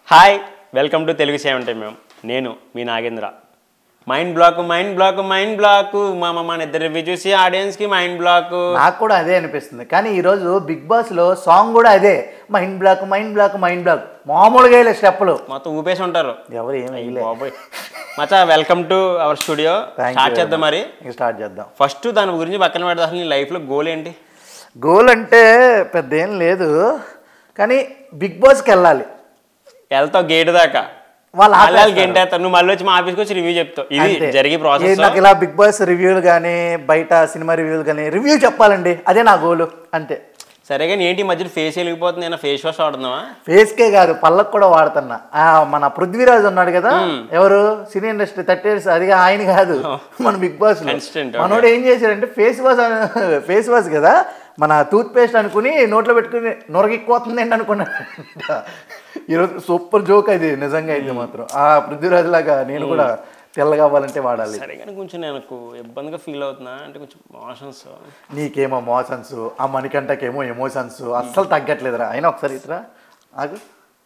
Hi welcome to Telugu సేవంటే మేము నేను మీ Nagendra mind block mind block mind block మా మన ఇద్దరు రివ్యూ చూసి ఆడియన్స్కి మైండ్ బ్లాక్ నాకు కూడా అదే అనిపిస్తుంది కానీ ఈరోజు బిగ్ బాస్లో సాంగ్ కూడా అదే mind block mind block mind block మామూలుగా వేయలే స్టెప్పులు మొత్తం ఊపేసి ఉంటారు ఎవరు ఏం వేయలే బాబోయ్ మచా welcome to our studio Thank start you చేద్దాం మరి ఇంక స్టార్ట్ చేద్దాం ఫస్ట్ దాని గురించి పక్కన పెడతా అసలు నీ లైఫ్లో గోల్ ఏంటి గోల్ అంటే పెద్ద ఏం లేదు కానీ బిగ్ బాస్కి వెళ్ళాలి వెళ్తావు గేట్ దాకా వాళ్ళు మళ్ళీ ఆపేస్తారు. గంట వేస్తారు నువ్వు మళ్ళీ వచ్చి మా ఆఫీస్కి వచ్చి రివ్యూ చెప్తావు ఇది అంతే. జరిగే ఏ ప్రాసెస్ నాకు ఇలా బిగ్ బాస్ రివ్యూలు కానీ బయట సినిమా రివ్యూలు కానీ రివ్యూ చెప్పాలండి అదే నా గోలు అంతే సరే కానీ ఏంటి ఈ మధ్యలో ఫేస్ వెలిగిపోతుంది నేను ఫేస్ వాష్ వాడుతున్నావా ఫేస్కే కాదు పళ్ళకు కూడా వాడుతున్నా ఆ, మన పృథ్వీరాజ్ ఉన్నాడు కదా ఎవరు సినీ ఇండస్ట్రీ థర్టీ ఇయర్స్ అది ఆయన కాదు మన బిగ్ బాస్ Constant, మనోడు ఏం చేశాడంటే ఫేస్ వాష్ ఫేస్ వాష్ కదా మన టూత్ పేస్ట్ అనుకుని నోట్లో పెట్టుకుని నొరగిక్కుపోతుంది ఏంటి అనుకున్నాడు ఈరోజు సూపర్ జోక్ అది నిజంగా అయితే మాత్రం ఆ పృథ్వీరాజ్ లాగా నేను కూడా తెల్లగా అవ్వాలంటే వాడాలి సరే కానీ కొంచెం నాకు ఇబ్బందిగా ఫీల్ అవుతున్నా అంటే కొంచెం మోషన్స్ నీకేమో మోషన్స్ ఆ మణికంటకేమో ఎమోషన్స్ అస్సలు తగ్గట్లేదురా అయినా ఒకసారి ఇతరా ఆగు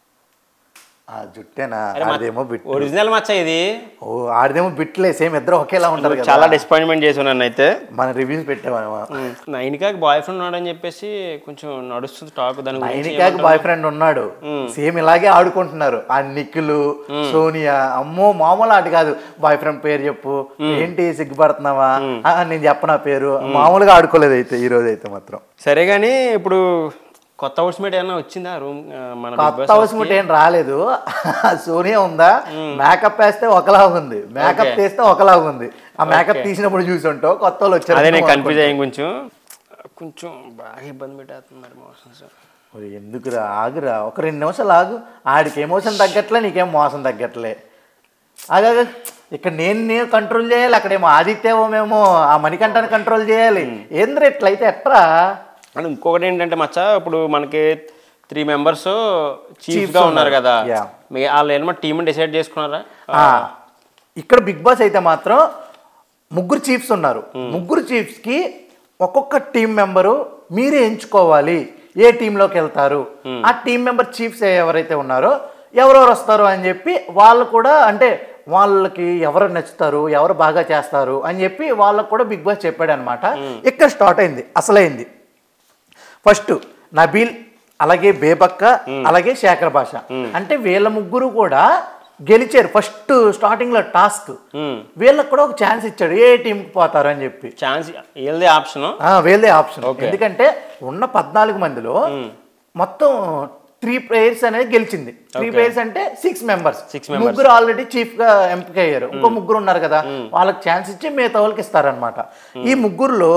ఆ జుట్టేనా ఆడిదేమో బిట్ ఒరిజినల్ మచ్చ ఇది ఓ ఆడిదేమో బిట్లే సేమ్ ఇద్దరు ఒకేలా ఉంటారు కదా చాలా డిసప్పాయింట్మెంట్ చేసి ఉన్నాను అయితే మన రివ్యూస్ పెట్టామా నైన్కాకి బాయ్ ఫ్రెండ్ ఉన్నాడని చెప్పేసి కొంచెం నడుస్తుంది టాక్ దాని గురించి నైనికాకి బాయ్ ఫ్రెండ్ ఉన్నాడు సేమ్ ఇలాగే ఆడుకుంటున్నారు ఆ నిక్కులు సోనియా అమ్మో మామూలు ఆట కాదు బాయ్ ఫ్రెండ్ పేరు చెప్పు ఏంటి సిగ్గుపడుతున్నావా ఆ, నేను చెప్పనా పేరు మామూలుగా ఆడుకోలేదు అయితే ఈ రోజు అయితే మాత్రం సరే కానీ ఇప్పుడు కొత్త హౌస్ మేట్ ఏమైనా వచ్చిందా రూమ్ మన Big కొత్త Boss హౌస్ ముట్ ఏం రాలేదు సోనియా ఉందా మేకప్ వేస్తే ఒకలాగా ఉంది మేకప్ తీస్తే ఒకలాగా ఉంది ఆ మేకప్ తీసినప్పుడు చూసి ఉంటావు కొత్త వాళ్ళు వచ్చారు అదే నేను కన్ఫ్యూజ్ అయ్యాను కొంచెం కొంచెం బాగా ఇబ్బంది పెట్టేస్తుంది మరి మోషన్స్ ఒరేయ్, ఎందుకురా ఆగురా ఒక రెండు నిమిషాలు ఆగు ఆడికి ఎమోషన్ తగ్గట్లే నీకేం మోసం తగ్గట్లే ఆగా ఇక్కడ నేను నేను కంట్రోల్ చేయాలి అక్కడేమో ఆదిత్యమో మేము ఆ మణికంఠని కంట్రోల్ చేయాలి ఏంద్ర ఇట్లయితే ఎట్రా అండ్ ఇంకొకటి ఏంటంటే మచ్చ ఇప్పుడు మనకి త్రీ మెంబర్స్ చీఫ్ Chiefs గా ఉన్నారు కదా Yeah. మీ వాళ్ళు ఏమో టీమ్ డిసైడ్ చేసుకున్నారా ఆ, ఇక్కడ బిగ్ బాస్ అయితే మాత్రం ముగ్గురు చీఫ్స్ ఉన్నారు ముగ్గురు చీఫ్స్కి ఒక్కొక్క టీం మెంబరు మీరే ఎంచుకోవాలి ఏ టీంలోకి వెళ్తారు ఆ టీం మెంబర్ చీఫ్స్ ఎవరైతే ఉన్నారో ఎవరెవరు వస్తారు అని చెప్పి వాళ్ళు కూడా అంటే వాళ్ళకి ఎవరు నచ్చుతారు ఎవరు బాగా చేస్తారు అని చెప్పి వాళ్ళకు కూడా బిగ్ బాస్ చెప్పాడు అనమాట ఇక్కడ స్టార్ట్ అయింది అసలైంది ఫస్ట్ నబీల్ అలాగే బేబక్క అలాగే శేఖర్ భాష అంటే వీళ్ళ ముగ్గురు కూడా గెలిచారు ఫస్ట్ స్టార్టింగ్ లో టాస్క్ వీళ్ళకి కూడా ఒక ఛాన్స్ ఇచ్చాడు ఏ టీంకి పోతారు అని చెప్పి ఛాన్స్ వీళ్ళదే ఆప్షన్ ఆ, వీళ్ళదే ఆప్షన్ ఎందుకంటే ఉన్న పద్నాలుగు మందిలో మొత్తం త్రీ ప్లేయర్స్ అనేది గెలిచింది త్రీ ప్లేయర్స్ అంటే సిక్స్ మెంబర్స్ Six ముగ్గురు ఆల్రెడీ చీఫ్ గా ఎంపిక అయ్యారు ఇంకో ముగ్గురు ఉన్నారు కదా వాళ్ళకి ఛాన్స్ ఇచ్చి మిగతా వాళ్ళకి ఇస్తారనమాట ఈ ముగ్గురులో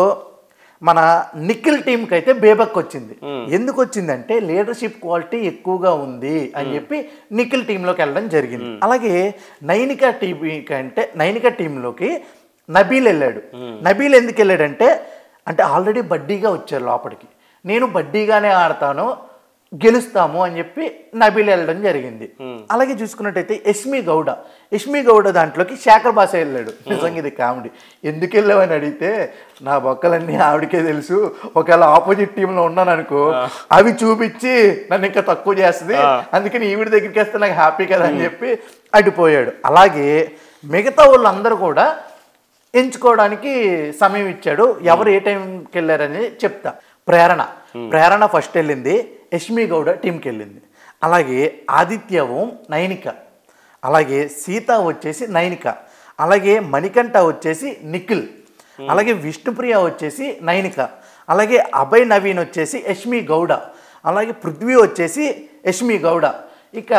మన నిఖిల్ టీంకి అయితే బేబక్ వచ్చింది ఎందుకు వచ్చిందంటే లీడర్షిప్ క్వాలిటీ ఎక్కువగా ఉంది అని చెప్పి నిఖిల్ టీంలోకి వెళ్ళడం జరిగింది అలాగే నైనికా టీం కంటే నైనికా టీంలోకి నబీల్ వెళ్ళాడు నబీల్ ఎందుకు వెళ్ళాడంటే అంటే ఆల్రెడీ బడ్డీగా వచ్చారు లోపలికి నేను బడ్డీగానే ఆడతాను గెలుస్తాము అని చెప్పి నబీల్ వెళ్ళడం జరిగింది అలాగే చూసుకున్నట్టయితే యష్మి గౌడ యష్మి గౌడ దాంట్లోకి శేఖర్ బాస వెళ్ళాడు నిజంగా ఇది కామెడీ ఎందుకు వెళ్ళావని అడిగితే నా బొక్కలన్నీ ఆవిడకే తెలుసు ఒకవేళ ఆపోజిట్ టీంలో ఉన్నాను అనుకో అవి చూపించి నన్ను ఇంకా తక్కువ చేస్తుంది అందుకని ఈవిడ దగ్గరికి వస్తే నాకు హ్యాపీ కదా అని చెప్పి అడిపోయాడు అలాగే మిగతా వాళ్ళందరూ కూడా ఎంచుకోవడానికి సమయం ఇచ్చాడు ఎవరు ఏ టైంకి వెళ్ళారని చెప్తా ప్రేరణ ప్రేరణ ఫస్ట్ వెళ్ళింది యష్మి గౌడ టీంకి వెళ్ళింది అలాగే ఆదిత్య ఓం నైనిక అలాగే సీత వచ్చేసి నైనిక అలాగే మణికంఠ వచ్చేసి నిఖిల్ అలాగే విష్ణుప్రియ వచ్చేసి నైనిక అలాగే అభయ్ నవీన్ వచ్చేసి యష్మి గౌడ అలాగే పృథ్వీ వచ్చేసి యష్మి గౌడ ఇక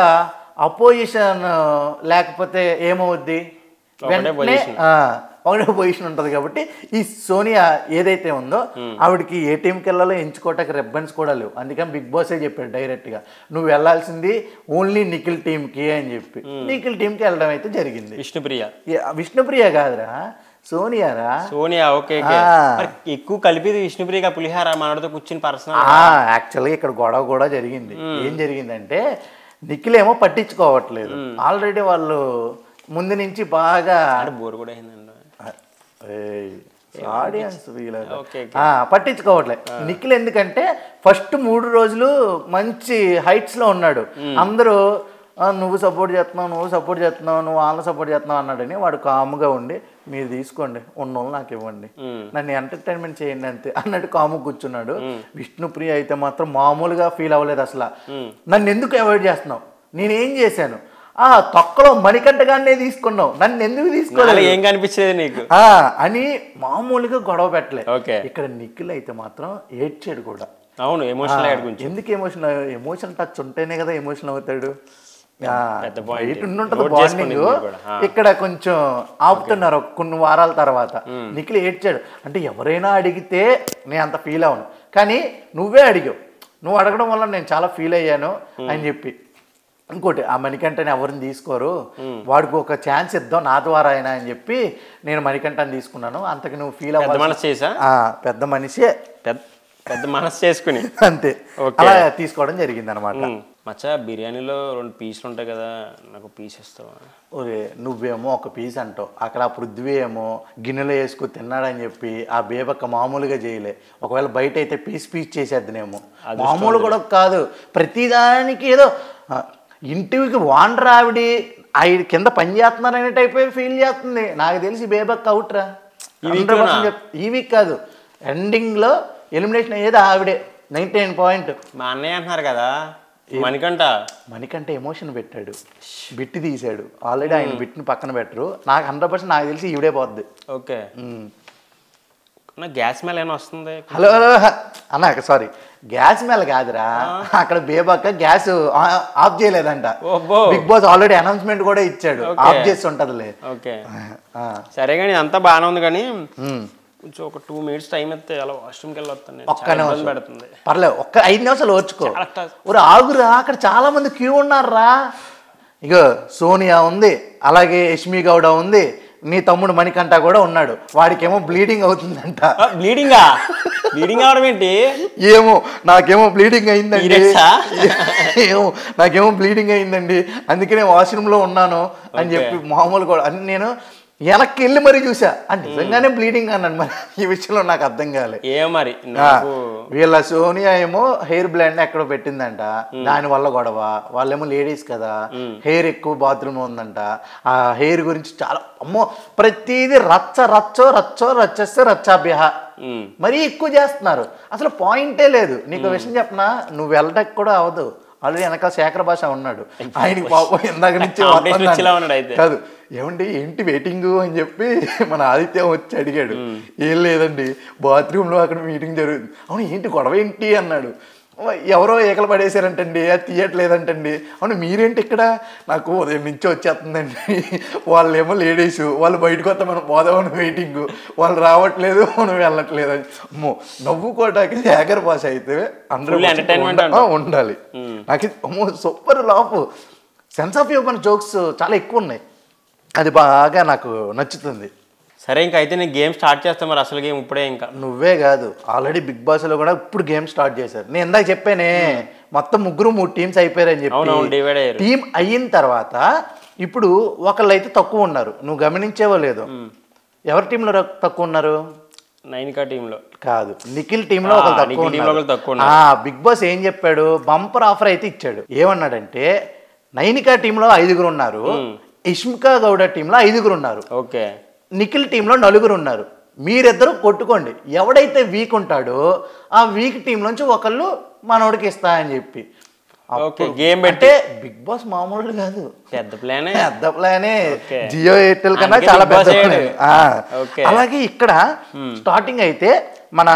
అపోజిషన్ లేకపోతే ఏమవుద్ది ఒకటే వెంటనే position. ఆ, ఒకటే పొజిషన్ ఉంటుంది కాబట్టి ఈ సోనియా ఏదైతే ఉందో ఆవిడకి ఏ టీంకి వెళ్ళాలో ఎంచుకోవటానికి రెబ్బన్స్ కూడా లేవు అందుకని బిగ్ బాసే చెప్పాడు డైరెక్ట్గా నువ్వు వెళ్ళాల్సింది ఓన్లీ నిఖిల్ టీంకి అని చెప్పి నిఖిల్ టీంకి వెళ్ళడం అయితే జరిగింది విష్ణుప్రియ ఏ, విష్ణుప్రియ కాదురా సోనియారా సోనియా ఓకే ఓకే ఆ. మరి ఎక్కువ కలిపి విష్ణుప్రియ పులిహార మనతో కూర్చుని పర్సనల్ యాక్చువల్గా ఇక్కడ గొడవ కూడా జరిగింది ఏం జరిగిందంటే నిఖిల్ ఏమో పట్టించుకోవట్లేదు ఆల్రెడీ వాళ్ళు ముందు నుంచి బాగా బోర్ కూడా అయిందండి ఆడియన్స్ ఓకే, పట్టించుకోవట్లే నిఖిల్ ఎందుకంటే ఫస్ట్ మూడు రోజులు మంచి హైట్స్ లో ఉన్నాడు అందరూ "ఆ, నువ్వు సపోర్ట్ చేస్తున్నావు నువ్వు సపోర్ట్ చేస్తున్నావు నువ్వు వాళ్ళని సపోర్ట్ చేస్తున్నావు అన్నాడని వాడు కాముగా ఉండి మీరు తీసుకోండి ఉన్నోళ్ళు నాకు ఇవ్వండి నన్ను ఎంటర్టైన్మెంట్ చేయండి అంతే అన్నట్టు కాము కూర్చున్నాడు విష్ణుప్రియ అయితే మాత్రం మామూలుగా ఫీల్ అవ్వలేదు అసలు నన్ను ఎందుకు అవాయిడ్ చేస్తున్నావు నేనేం చేశాను ఆ తొక్కలో మణికంటగానే తీసుకున్నావు నన్ను ఎందుకు తీసుకోలేదు నాలో ఏం కనిపించేది నీకు ఆ, అని మామూలుగా గొడవ పెట్టలే ఓకే ఇక్కడ నిఖిల్ అయితే మాత్రం ఏడ్చాడు కూడా అవును ఎమోషనల్ అయ్యాడు గురించి ఎందుకు ఎమోషన్ ఎమోషన్ టచ్ ఉంటేనే కదా ఎమోషన్ అవుతాడు ఆ, పెద్ద point. బయట ఉండుంటది Note బాండింగ్ చేసుకుంది మీరు కూడా. ఆ. ఇక్కడ కొంచెం ఆపుతున్నారు ఒక కొన్ని వారాల తర్వాత నిఖిల్ ఏడ్చాడు అంటే ఎవరైనా అడిగితే నేను అంత ఫీల్ అవను కానీ నువ్వే అడిగావు నువ్వు అడగడం వల్ల నేను చాలా ఫీల్ అయ్యాను అని చెప్పి ఇంకోటి ఆ మణికంఠని ఎవరిని తీసుకోరు వాడికి ఒక ఛాన్స్ ఇద్దాం నా ద్వారా అయినా అని చెప్పి నేను మణికంఠని తీసుకున్నాను అంతకు నువ్వు ఫీల్ పెద్ద అవ్వాలి మనసు చేసా పెద్ద మనిషే పెద్ద పెద్ద మనసు చేసుకుని అంతే ఓకే. అలా తీసుకోవడం జరిగింది అనమాట ఉమ్. మచ్చా బిర్యానీలో రెండు పీసులు ఉంటాయి కదా నాకు పీస్ ఇస్తావా ఒరే నువ్వేమో ఒక పీస్ అంటావు అక్కడ ఆ పృథ్వీ ఏమో గిన్నెలో వేసుకు తిన్నాడని చెప్పి ఆ బేబక్క మామూలుగా చేయలే ఒకవేళ బయట అయితే పీస్ పీస్ చేసేద్దినేమో మామూలు కూడా కాదు ప్రతిదానికి ఏదో ఆ, ఇంటికి వాండర్ ఆవిడి ఆవిడ కింద పని చేస్తున్నారు అనే టైప్ ఫీల్ చేస్తుంది నాకు తెలిసి బేబక్క అవుట్రా ఈ week లోనా? ఈ వీక్ కాదు ఎండింగ్లో ఎలిమినేషన్ అయ్యేది ఆవిడే నైన్టీ నైన్ పాయింట్ మా అన్నయ్య అంటున్నారు కదా మణికంట మనకంటే ఎమోషన్ పెట్టాడు బిట్ తీశాడు ఆల్రెడీ ఆయన బిట్ని పక్కన పెట్టరు నాకు హండ్రెడ్ పర్సెంట్ నాకు తెలిసి ఈవిడే పోద్ది ఓకే నా గ్యాస్ మేల ఏమైనా వస్తుంది హలో హలో అన్న సారీ గ్యాస్ మేల కాదురా అక్కడ బేబాక గ్యాస్ ఆ- ఆఫ్ చేయలేదంట ఓబ్బో. బిగ్ బాస్ ఆల్రెడీ అనౌన్స్మెంట్ కూడా ఇచ్చాడు Okay. ఆఫ్ చేసి ఉంటదిలే ఓకే ఆ, సరే కానీ అంతా బాగానే ఉంది కానీ ఉమ్. కొంచెం ఒక టూ మినిట్స్ టైం ఇస్తే అలా వాష్రూమ్కి వెళ్ళి వస్తాను నేను. ఒక్క చాలా ఇబ్బంది నిమిషం. పెడుతుంది పర్లేదు ఒక్క ఐదు నిమిషాలు ఓర్చుకో చాలా tough. ఒరే ఆగురా అక్కడ చాలా మంది క్యూ ఉన్నారా ఇగో సోనియా ఉంది అలాగే యష్మి గౌడ ఉంది నీ తమ్ముడు మణికంఠ కూడా ఉన్నాడు వాడికేమో బ్లీడింగ్ అవుతుందంట బ్లీడింగా బ్లీడింగ్ అవడం ఏంటి ఏమో నాకేమో బ్లీడింగ్ అయిందండి Periods ఆ? ఏమో నాకేమో బ్లీడింగ్ అయిందండి అందుకనే వాష్రూమ్ లో ఉన్నాను అని చెప్పి మామూలు కూడా అని నేను వెనక్కి వెళ్ళి మరీ చూసా అని నిజంగానే బ్లీడింగ్ అన్నాను మరి ఈ విషయంలో నాకు అర్థం కాలే ఏ మరి ఆ, నాకు వీళ్ళ సోనియా ఏమో హెయిర్ బ్లాండ్ ఎక్కడో పెట్టిందంట దాని వల్ల గొడవ వాళ్ళేమో లేడీస్ కదా హెయిర్ ఎక్కువ బాత్రూమ్ ఉందంట ఆ హెయిర్ గురించి చాలా అమ్మో ప్రతిదీ రచ్చ రచ్చో రచ్చో రచ్చేస్తే రచ్చాభ్య ఉమ్. మరీ ఎక్కువ చేస్తున్నారు అసలు పాయింటే లేదు నీకు విషయం చెప్పనా నువ్వు వెళ్ళడానికి కూడా అవదు ఆల్రెడీ వెనకాల శేఖర్ భాష ఉన్నాడు ఆయనకి పాపం ఇందాక నుంచి Competition వస్తున్నాను. వచ్చేలా ఉన్నాడు అయితే. కాదు ఏమండి ఏంటి వెయిటింగ్ అని చెప్పి మన ఆదిత్య వచ్చి అడిగాడు ఏం లేదండి బాత్రూంలో అక్కడ మీటింగ్ జరుగుతుంది అవును ఏంటి గొడవ ఏంటి అన్నాడు "ఓ, ఎవరో ఏకలు పడేశారంటండి అది తీయట్లేదంటండి అవును మీరేంటి ఇక్కడ నాకు ఉదయం నుంచి వచ్చేస్తుందండి వాళ్ళేమో లేడీస్ వాళ్ళు బయటకు వస్తే మనం పోదామని వెయిటింగ్ వాళ్ళు రావట్లేదు మనం వెళ్ళట్లేదు అని అమ్మో నవ్వుకోవటానికి శేఖర్ భాష అయితే అందరూ Full వచ్చి entertainment ఉండ- ఆ, ఉండాలి నాకు ఇది అమ్మో super laugh sense of humour jokes చాలా ఎక్కువ ఉన్నాయి అది బాగా నాకు నచ్చుతుంది సరే ఇంకా అయితే నేను గేమ్ స్టార్ట్ చేస్తాను మరి అసలు గేమ్ ఇప్పుడే ఇంకా నువ్వే కాదు ఆల్రెడీ బిగ్ బాస్ లో కూడా ఇప్పుడు గేమ్ స్టార్ట్ చేశారు నేను ఇందాక చెప్పానే మొత్తం ముగ్గురు మూడు టీమ్స్ అయిపోయారని అవునవును, చెప్పి divide అయ్యారు. టీం అయిన తర్వాత ఇప్పుడు ఒకళ్ళు అయితే తక్కువ ఉన్నారు నువ్వు గమనించేవో లేదు ఎవరి టీంలో తక్కువ ఉన్నారు నైన్కా టీంలో కాదు నిఖిల్ టీంలో ఆ, ఒకరు తక్కువ నిఖిల్ team లో ఉన్నారు. ఒకరు తక్కువ ఉన్నారు. ఆ బిగ్ బాస్ ఏం చెప్పాడు బంపర్ ఆఫర్ అయితే ఇచ్చాడు ఏమన్నాడంటే నైనికా టీంలో ఐదుగురు ఉన్నారు ఇష్మికా గౌడ టీంలో ఐదుగురు ఉన్నారు ఓకే నిఖిల్ టీంలో నలుగురు ఉన్నారు మీరిద్దరూ కొట్టుకోండి ఎవడైతే వీక్ ఉంటాడో ఆ వీక్ టీం నుంచి ఒకళ్ళు మనోడికి ఇస్తా అని చెప్పి ఓకే గేమ్ పెట్టి అంటే బిగ్ బాస్ మామూలు కాదు పెద్ద ప్లానే పెద్ద ప్లానే ఓకే. జియో ఎయిర్టెల్ కన్నా అందుకే చాలా Big Boss పెద్ద అయ్యాడు. ప్లాన్ ఆ. ఓకే. అలాగే ఇక్కడ స్టార్టింగ్ అయితే మన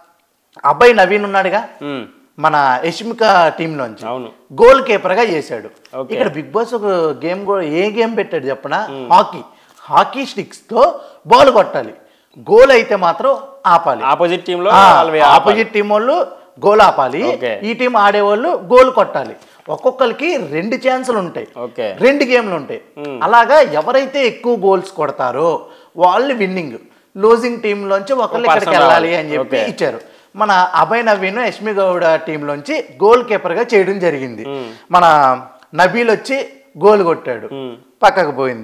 అబ్బాయి నవీన్ ఉన్నాడుగా ఉమ్, మన యష్మిక టీం నుంచి అవును గోల్ కీపర్ గా చేశాడు ఓకే. ఇక్కడ బిగ్ బాస్ ఒక గేమ్ కూడా ఏ గేమ్ పెట్టాడు చెప్పనా హాకీ హాకీ స్టిక్స్ తో బాల్ కొట్టాలి గోల్ అయితే మాత్రం ఆపాలి ఆపోజిట్ టీంలో ఆ, వాళ్ళు ఆపోజిట్ టీం వాళ్ళు గోల్ ఆపాలి ఓకే. ఈ టీం ఆడేవాళ్ళు గోల్ కొట్టాలి ఒక్కొక్కరికి రెండు ఛాన్సులు ఉంటాయి ఓకే రెండు గేమ్లు ఉంటాయి అలాగా ఎవరైతే ఎక్కువ గోల్స్ కొడతారో వాళ్ళు విన్నింగ్ లూజింగ్ టీంలోంచి ఒకళ్ళు ఒక ఇక్కడికి person వెళ్ళాలి రావాలి. అని చెప్పి ఓకే. ఇచ్చారు మన అభయ్ నవీన్ యష్మి గౌడ టీంలోంచి గోల్ కీపర్గా చేయడం జరిగింది మన నబీల్ వచ్చి గోల్ కొట్టాడు పక్కకు పోయింది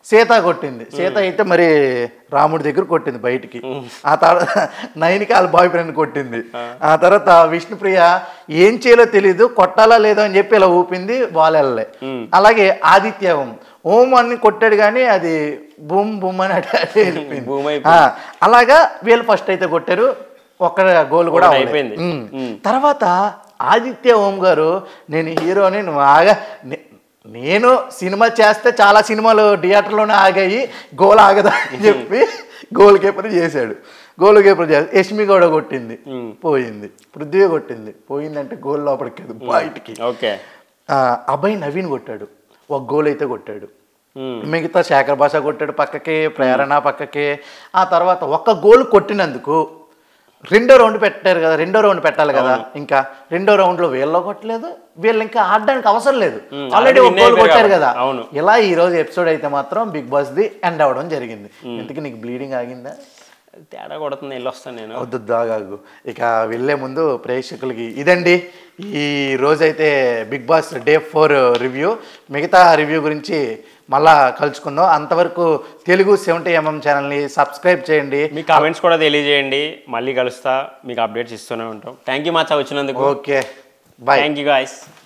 సీత కొట్టింది సీత అయితే మరి రాముడి దగ్గర కొట్టింది బయటికి ఆ తర్వాత నైన్కి వాళ్ళ బాయ్ ఫ్రెండ్ కొట్టింది ఆ తర్వాత విష్ణుప్రియ ఏం చేయాలో తెలియదు కొట్టాలా లేదో అని చెప్పి ఇలా ఊపింది వాళ్ళే అలాగే ఆదిత్య ఓం ఓం అని కొట్టాడు కానీ అది బూమ్ బూమ్ అని అటు అటు వెళ్ళిపోయింది. బూమ్ ఆ, అలాగా వీళ్ళు ఫస్ట్ అయితే కొట్టారు ఒక్క గోల్ కూడా ఒకటి అవ్వలేదు. అయిపోయింది. ఉమ్. ఉమ్. తర్వాత ఆదిత్య ఓం గారు నేను హీరోని నువ్వు ఆగా నే- నేను సినిమా చేస్తే చాలా సినిమాలు థియేటర్లోనే ఆగాయి గోల్ ఆగదా అని చెప్పి గోల్ కీపర్ చేశాడు గోల్ కీపర్ చేసి యష్మి కూడా కొట్టింది పోయింది పృథ్వీ కొట్టింది పోయిందంటే గోల్ లోపలికి కాదు, బయటికి ఓకే ఆ, అభయ్ నవీన్ కొట్టాడు ఒక గోల్ అయితే కొట్టాడు మిగతా శేఖర్ భాష కొట్టాడు పక్కకి ప్రేరణ పక్కకి ఆ తర్వాత ఒక్క గోల్ కొట్టినందుకు రెండో రౌండ్ పెట్టారు కదా రెండో రౌండ్ పెట్టాలి కదా ఇంకా రెండో రౌండ్ లో వీళ్ళు కొట్టలేదు వీళ్ళు ఇంకా ఆడడానికి అవసరం లేదు ఉమ్, ఆల్రెడీ ఒక already గోల్ win కొట్టారు అయిపోయారు కదా అవును. ఇలా ఈ రోజు ఎపిసోడ్ అయితే మాత్రం బిగ్ బాస్ ది ఎండ్ అవ్వడం జరిగింది ఇంతకీ నీకు బ్లీడింగ్ ఆగిందా తేడా కొడుతుంది వెళ్ళి వస్తాను నేను వద్దు దాగాగు ఇక వెళ్ళే ముందు ప్రేక్షకులకి ఇదండి ఈ రోజైతే big boss day four review మిగతా రివ్యూ గురించి మళ్ళా కలుసుకుందాం అంతవరకు తెలుగు సెవెంటీ ఎంఎం ఛానల్ని సబ్స్క్రైబ్ చేయండి మీ కామెంట్స్ కూడా తెలియజేయండి మళ్ళీ కలుస్తా మీకు అప్డేట్స్ ఇస్తూనే ఉంటాం థ్యాంక్ యూ మచ్చా వచ్చినందుకు okay bye thank you guys